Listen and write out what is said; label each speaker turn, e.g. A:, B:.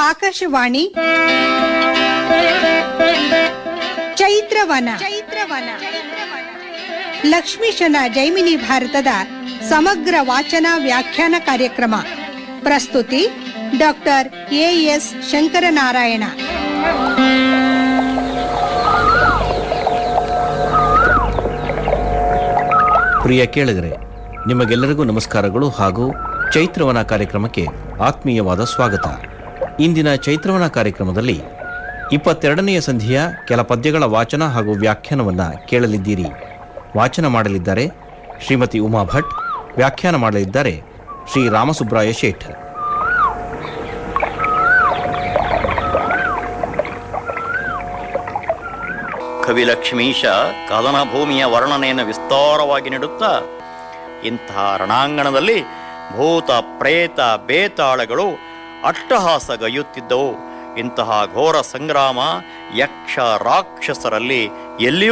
A: ಆಕಾಶವಾಣಿ ಚೈತ್ರವನ ಚೈತ್ರವನ ಲಕ್ಷ್ಮೀಶನ ಜೈಮಿನಿ ಭಾರತದ ಸಮಗ್ರ ವಾಚನ ವ್ಯಾಖ್ಯಾನ ಕಾರ್ಯಕ್ರಮ ಪ್ರಸ್ತುತಿ ಡಾಕ್ಟರ್ ಎಎಸ್ ಶಂಕರನಾರಾಯಣ
B: ಪ್ರಿಯ ಕೇಳಿದರೆ ನಿಮಗೆಲ್ಲರಿಗೂ ನಮಸ್ಕಾರಗಳು ಹಾಗೂ ಚೈತ್ರವನ ಕಾರ್ಯಕ್ರಮಕ್ಕೆ ಆತ್ಮೀಯವಾದ ಸ್ವಾಗತ ಇಂದಿನ ಚೈತ್ರವನ ಕಾರ್ಯಕ್ರಮದಲ್ಲಿ ಇಪ್ಪತ್ತೆರಡನೆಯ ಸಂಧಿಯ ಕೆಲ ಪದ್ಯಗಳ ವಾಚನ ಹಾಗೂ ವ್ಯಾಖ್ಯಾನವನ್ನು ಕೇಳಲಿದ್ದೀರಿ ವಾಚನ ಮಾಡಲಿದ್ದಾರೆ ಶ್ರೀಮತಿ ಉಮಾ ಭಟ್ ವ್ಯಾಖ್ಯಾನ ಮಾಡಲಿದ್ದಾರೆ ಶ್ರೀ ರಾಮಸುಬ್ರಾಯ ಶೇಠ್
C: ಕವಿಲಕ್ಷ್ಮೀಶ ಕದನ ಭೂಮಿಯ ವರ್ಣನೆಯನ್ನು ವಿಸ್ತಾರವಾಗಿ ನೀಡುತ್ತಾ ಇಂತಹ ರಣಾಂಗಣದಲ್ಲಿ ಭೂತ ಪ್ರೇತ ಬೇತಾಳಗಳು ಅಟ್ಟಹಾಸಗೈಯುತ್ತಿದ್ದವು ಇಂತಹ ಘೋರ ಸಂಗ್ರಾಮ ಯಕ್ಷ ರಾಕ್ಷಸರಲ್ಲಿ ಎಲ್ಲಿಯೂ